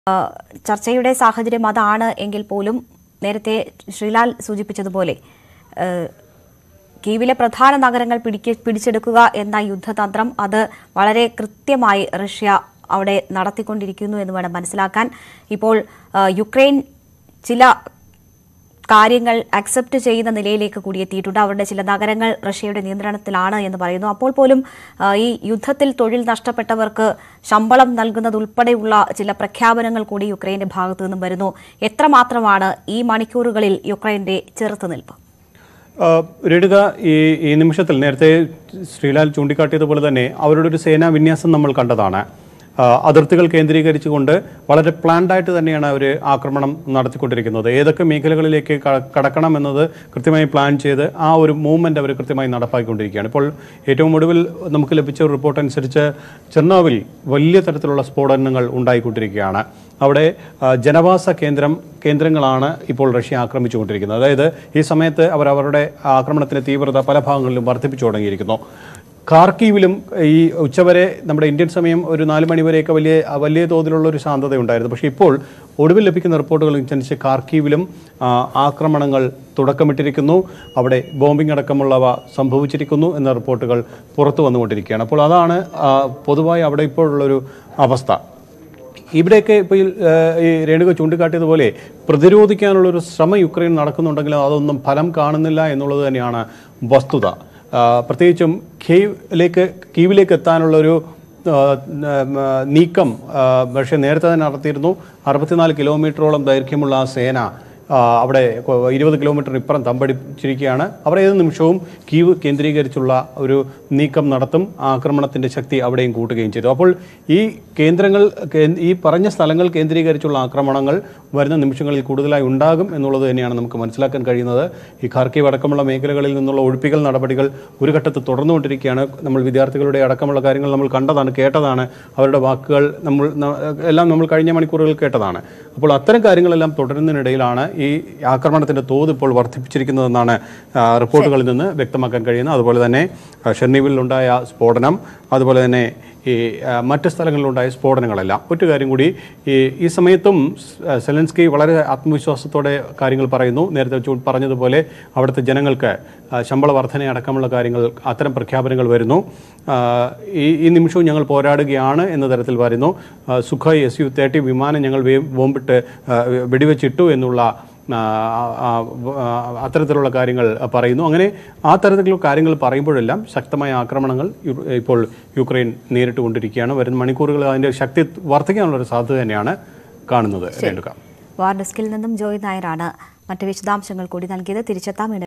ആ, ചർച്ചയുടെ സാഹചര്യം അതാണ് എങ്കിൽ പോലും നേരത്തെ ശ്രീലാൽ സൂചിപ്പിച്ചതുപോലെ ആ, കീവിലെ പ്രധാന നഗരങ്ങൾ പിടിക്ക പിടിച്ചെടുക്കുക എന്ന യുദ്ധതന്ത്രം അത് വളരെ കൃത്യമായി റഷ്യ അവിടെ നടത്തിക്കൊണ്ടിരിക്കുന്നു എന്ന് വേണം മനസ്സിലാക്കാൻ ഇപ്പോൾ ആ, യുക്രൈൻ ചില കാര്യങ്ങൾ അക്സെപ്റ്റ് ചെയ്യുന്ന നിലയിലേക്ക് കൂടി എത്തിയിട്ടുണ്ട് അവരുടെ ചില നഗരങ്ങൾ റഷ്യയുടെ നിയന്ത്രണത്തിലാണ് എന്ന് പറയുന്നു അപ്പോൾ പോലും ആ, ഈ യുദ്ധത്തിൽ തൊഴിൽ നഷ്ടപ്പെട്ടവർക്ക് ശമ്പളം നൽകുന്നതുൾപ്പെടെയുള്ള ചില പ്രഖ്യാപനങ്ങൾ കൂടി യുക്രൈന്റെ ഭാഗത്തു നിന്നും വരുന്നു എത്രമാത്രമാണ് ഈ മണിക്കൂറുകളിൽ യുക്രൈന്റെ ചെറുത്തുനിൽപ്പ് ആ, രേണുക ഈ ഈ നിമിഷത്തിൽ നേരത്തെ ശ്രീലാൽ ചൂണ്ടിക്കാട്ടിയതുപോലെ തന്നെ അവരുടെ ഒരു സേനാ വിന്യാസം നമ്മൾ കണ്ടതാണ് ആ, അതിർത്തികൾ കേന്ദ്രീകരിച്ചുകൊണ്ട് വളരെ പ്ലാൻഡ് ആയിട്ട് തന്നെയാണ് അവർ ആക്രമണം നടത്തിക്കൊണ്ടിരിക്കുന്നത് ഏതൊക്കെ മേഖലകളിലേക്ക് ക- കടക്കണം എന്നത് കൃത്യമായി പ്ലാൻ ചെയ്ത് ആ ഒരു മൂവ്മെന്റ് അവർ കൃത്യമായി നടപ്പാക്കിക്കൊണ്ടിരിക്കുകയാണ് ഇപ്പോൾ ഏറ്റവും ഒടുവിൽ നമുക്ക് ലഭിച്ച ഒരു റിപ്പോർട്ട് അനുസരിച്ച് ചെർണോവിൽ വലിയ തരത്തിലുള്ള സ്ഫോടനങ്ങൾ ഉണ്ടായിക്കൊണ്ടിരിക്കുകയാണ് അവിടെ ആ, ജനവാസ കേന്ദ്രം കേന്ദ്രങ്ങളാണ് ഇപ്പോൾ റഷ്യ ആക്രമിച്ചുകൊണ്ടിരിക്കുന്നത് അതായത് ഈ സമയത്ത് അവർ അവരുടെ ആക്രമണത്തിന്റെ തീവ്രത പല ഭാഗങ്ങളിലും വർദ്ധിപ്പിച്ചു തുടങ്ങിയിരിക്കുന്നു കാർക്കീവിലും ഈ ഉച്ചവരെ നമ്മുടെ ഇന്ത്യൻ സമയം ഒരു നാല് മണിവരെയൊക്കെ വലിയ വലിയ തോതിലുള്ള ഒരു ശാന്തത ഉണ്ടായിരുന്നു പക്ഷേ ഇപ്പോൾ ഒടുവിൽ ലഭിക്കുന്ന റിപ്പോർട്ടുകൾ അനുസരിച്ച് കാർക്കീവിലും ആ, ആക്രമണങ്ങൾ തുടക്കമിട്ടിരിക്കുന്നു അവിടെ ബോംബിംഗ് അടക്കമുള്ളവ സംഭവിച്ചിരിക്കുന്നു എന്ന റിപ്പോർട്ടുകൾ പുറത്തു വന്നുകൊണ്ടിരിക്കുകയാണ് അപ്പോൾ അതാണ് ആ, പൊതുവായി അവിടെ ഇപ്പോഴുള്ളൊരു അവസ്ഥ ഇവിടെയൊക്കെ ഇപ്പോൾ ഈ, ഏഹ്, ഈ രേണുക ചൂണ്ടിക്കാട്ടിയതുപോലെ പ്രതിരോധിക്കാനുള്ളൊരു ശ്രമം യുക്രൈൻ നടക്കുന്നുണ്ടെങ്കിലും അതൊന്നും ഫലം കാണുന്നില്ല എന്നുള്ളത് തന്നെയാണ് വസ്തുത ആ, പ്രത്യേകിച്ചും കീവിലേക്ക് കീവിലേക്ക് എത്താനുള്ളൊരു ആ, ഉം, ആ, നീക്കം ആ, പക്ഷേ നേരത്തെ തന്നെ നടത്തിയിരുന്നു അറുപത്തിനാല് കിലോമീറ്ററോളം ദൈർഘ്യമുള്ള ആ സേന ആ, അവിടെ കൊ- ഇരുപത് കിലോമീറ്റർ ഇപ്പുറം തമ്പടിച്ചിരിക്കുകയാണ് അവർ ഏത് നിമിഷവും കീവ് കേന്ദ്രീകരിച്ചുള്ള ഒരു നീക്കം നടത്തും ആക്രമണത്തിന്റെ ശക്തി അവിടെയും കൂട്ടുകയും ചെയ്തു അപ്പോൾ ഈ കേന്ദ്രങ്ങൾ കേ- ഈ പറഞ്ഞ സ്ഥലങ്ങൾ കേന്ദ്രീകരിച്ചുള്ള ആക്രമണങ്ങൾ വരുന്ന നിമിഷങ്ങളിൽ കൂടുതലായി ഉണ്ടാകും എന്നുള്ളത് തന്നെയാണ് നമുക്ക് മനസ്സിലാക്കാൻ കഴിയുന്നത് ഈ ഖാർക്കീവ് അടക്കമുള്ള മേഖലകളിൽ നിന്നുള്ള ഒഴിപ്പിക്കൽ നടപടികൾ ഒരു ഘട്ടത്തിൽ തുടർന്നുകൊണ്ടിരിക്കുകയാണ് നമ്മൾ വിദ്യാർത്ഥികളുടെ അടക്കമുള്ള കാര്യങ്ങൾ നമ്മൾ കണ്ടതാണ് കേട്ടതാണ് അവരുടെ വാക്കുകൾ നമ്മൾ ന- എല്ലാം നമ്മൾ കഴിഞ്ഞ മണിക്കൂറുകൾ കേട്ടതാണ് അപ്പോൾ അത്തരം കാര്യങ്ങളെല്ലാം തുടരുന്നതിനിടയിലാണ് ഈ ആക്രമണത്തിന്റെ തോത് ഇപ്പോൾ വർദ്ധിപ്പിച്ചിരിക്കുന്നതെന്നാണ് ആ, റിപ്പോർട്ടുകളിൽ നിന്ന് വ്യക്തമാക്കാൻ കഴിയുന്നത് അതുപോലെ തന്നെ ആ, ഷെർണിവിലുണ്ടായ സ്ഫോടനം അതുപോലെ തന്നെ ഈ ആ, മറ്റ് സ്ഥലങ്ങളിലുണ്ടായ സ്ഫോടനങ്ങളെല്ലാം ഒറ്റ കാര്യം കൂടി ഈ ഈ സമയത്തും സ്- ആ, സെലൻസ്കി വളരെ ആത്മവിശ്വാസത്തോടെ കാര്യങ്ങൾ പറയുന്നു നേരത്തെ ചൂ- പറഞ്ഞതുപോലെ അവിടുത്തെ ജനങ്ങൾക്ക് ആ, ശമ്പള വർധന അടക്കമുള്ള കാര്യങ്ങൾ അത്തരം പ്രഖ്യാപനങ്ങൾ വരുന്നു ആ, ഈ ഈ നിമിഷവും ഞങ്ങൾ പോരാടുകയാണ് എന്ന തരത്തിൽ വരുന്നു ആ, സുഖോയ് എസ് യു തേർട്ടി വിമാനം ഞങ്ങൾ വേ- ബോംബിട്ട് ആ, വെടിവെച്ചിട്ടു എന്നുള്ള ആ, ആ, ആ, അത്തരത്തിലുള്ള കാര്യങ്ങൾ പറയുന്നു അങ്ങനെ ആ തരത്തിലുള്ള കാര്യങ്ങൾ പറയുമ്പോഴെല്ലാം ശക്തമായ ആക്രമണങ്ങൾ യു- ഇപ്പോൾ യുക്രൈൻ നേരിട്ടുകൊണ്ടിരിക്കുകയാണ് വരുന്ന മണിക്കൂറുകൾ അതിൻ്റെ ശക്തി വർദ്ധിക്കാനുള്ള ഒരു സാധ്യത തന്നെയാണ് കാണുന്നത് രേണുക വാർ ഡെസ്കിൽ നിന്നും ജോയ് നായരാണ് മറ്റ് വിശദാംശങ്ങൾ കൂടി നൽകിയത് തിരിച്ചെത്താം